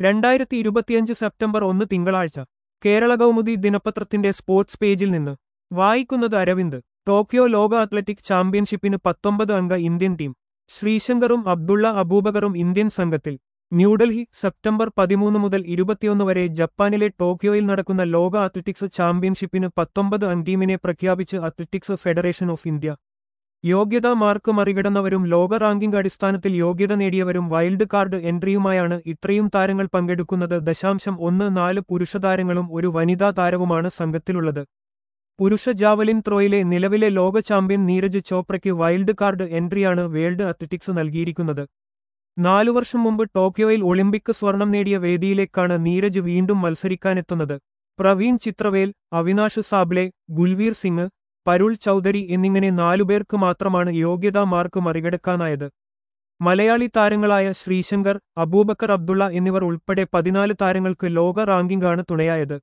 രണ്ടായിരത്തി ഇരുപത്തിയഞ്ച് സെപ്റ്റംബർ ഒന്ന് തിങ്കളാഴ്ച കേരള കൗമുദി ദിനപത്രത്തിന്റെ സ്പോർട്സ് പേജിൽ നിന്ന് വായിക്കുന്നത് അരവിന്ദ് ടോക്കിയോ ലോക അത്ലറ്റിക് ചാമ്പ്യൻഷിപ്പിന് പത്തൊമ്പത് അംഗ ഇന്ത്യൻ ടീം ശ്രീശങ്കറും അബ്ദുള്ള അബൂബക്കറും ഇന്ത്യൻ സംഘത്തിൽ ന്യൂഡൽഹി സെപ്റ്റംബർ പതിമൂന്ന് മുതൽ ഇരുപത്തിയൊന്ന് വരെ ജപ്പാനിലെ ടോക്കിയോയിൽ നടക്കുന്ന ലോക അത്ലറ്റിക്സ് ചാമ്പ്യൻഷിപ്പിന് പത്തൊമ്പത് അംഗീമിനെ പ്രഖ്യാപിച്ച് അത്ലറ്റിക്സ് ഫെഡറേഷൻ ഓഫ് ഇന്ത്യ യോഗ്യതാ മാർക്ക് മറികടന്നവരും ലോക റാങ്കിംഗ് അടിസ്ഥാനത്തിൽ യോഗ്യത നേടിയവരും വൈൽഡ് കാർഡ് എൻട്രിയുമായാണ് ഇത്രയും താരങ്ങൾ പങ്കെടുക്കുന്നത് ദശാംശം ഒന്ന് നാല് പുരുഷ താരങ്ങളും ഒരു വനിതാ താരവുമാണ് സംഘത്തിലുള്ളത് പുരുഷ ജാവലിൻ ത്രോയിലെ നിലവിലെ ലോക ചാമ്പ്യൻ നീരജ് ചോപ്രയ്ക്ക് വൈൽഡ് കാർഡ് എൻട്രിയാണ് വേൾഡ് അത്ലറ്റിക്സ് നൽകിയിരിക്കുന്നത് നാലു വർഷം മുമ്പ് ടോക്കിയോയിൽ ഒളിമ്പിക് സ്വർണം നേടിയ വേദിയിലേക്കാണ് നീരജ് വീണ്ടും മത്സരിക്കാനെത്തുന്നത് പ്രവീൺ ചിത്രവേൽ അവിനാഷ് സാബ്ലെ ഗുൽവീർ സിംഗ് പരുൾ ചൌധരി എന്നിങ്ങനെ നാലുപേർക്ക് മാത്രമാണ് യോഗ്യതാ മാർക്ക് മറികടക്കാനായത് മലയാളി താരങ്ങളായ ശ്രീശങ്കർ അബൂബക്കർ അബ്ദുള്ള എന്നിവർ ഉൾപ്പെടെ പതിനാല് താരങ്ങൾക്ക് ലോക റാങ്കിംഗാണ് തുണയായത്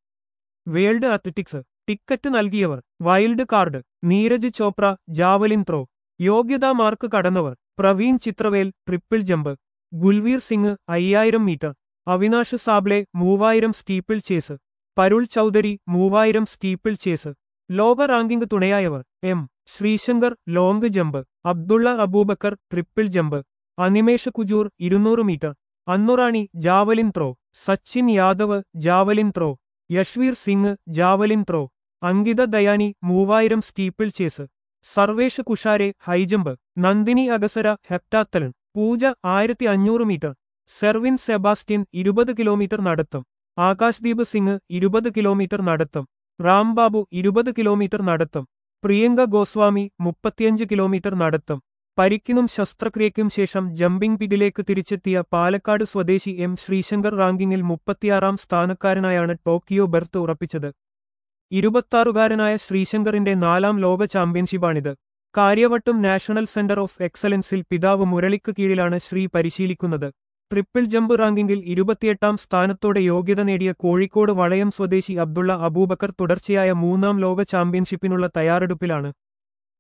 വേൾഡ് അത്ലറ്റിക്സ് ടിക്കറ്റ് നൽകിയവർ wild card Neeraj Chopra javelin throw യോഗ്യതാ മാർക്ക് കടന്നവർ പ്രവീൺ ചിത്രവേൽ ട്രിപ്പിൾ ജമ്പ് ഗുൽവീർ സിംഗ് അയ്യായിരം മീറ്റർ അവിനാഷ് സാബ്ലെ മൂവായിരം സ്റ്റീപ്പിൾ ചേസ് പരുൾ ചൌധരി മൂവായിരം സ്റ്റീപ്പിൾ ചേസ് ലോക റാങ്കിംഗ് തുണയായവർ M Sreeshankar long jump Abdulla Aboobacker triple jump Animesh Kujur ഇരുന്നൂറ് metre Annu Rani javelin throw Sachin Yadav javelin throw Yashvir Singh javelin throw Ankita Dhyani മൂവായിരം steeplechase Sarvesh Kushare high jump Nandini Agasara heptathlon Pooja ആയിരത്തി അഞ്ഞൂറ് മീറ്റർ സെർവിൻ സെബാസ്റ്റ്യൻ ഇരുപത് കിലോമീറ്റർ നടത്തും ആകാശ്ദീപ് സിംഗ് ഇരുപത് കിലോമീറ്റർ നടത്തും റാംബാബു ഇരുപത് കിലോമീറ്റർ നടത്തും പ്രിയങ്ക ഗോസ്വാമി മുപ്പത്തിയഞ്ച് കിലോമീറ്റർ നടത്തും പരിക്കിനും ശസ്ത്രക്രിയയ്ക്കും ശേഷം ജമ്പിംഗ് പിഡിലേക്ക് തിരിച്ചെത്തിയ പാലക്കാട് സ്വദേശി എം ശ്രീശങ്കർ റാങ്കിങ്ങിൽ മുപ്പത്തിയാറാം സ്ഥാനക്കാരനായാണ് ടോക്കിയോ ബെർത്ത് ഉറപ്പിച്ചത് ഇരുപത്താറുകാരനായ ശ്രീശങ്കറിന്റെ നാലാം ലോക ചാമ്പ്യൻഷിപ്പാണിത് കാര്യവട്ടം നാഷണൽ സെന്റർ ഓഫ് എക്സലൻസിൽ പിതാവ് മുരളിക്ക് കീഴിലാണ് ശ്രീ പരിശീലിക്കുന്നത് ട്രിപ്പിൾ ജമ്പ് റാങ്കിങ്ങിൽ ഇരുപത്തിയെട്ടാം സ്ഥാനത്തോടെ യോഗ്യത നേടിയ കോഴിക്കോട് വളയം സ്വദേശി അബ്ദുള്ള അബൂബക്കർ തുടർച്ചയായ മൂന്നാം ലോക ചാമ്പ്യൻഷിപ്പിനുള്ള തയ്യാറെടുപ്പിലാണ്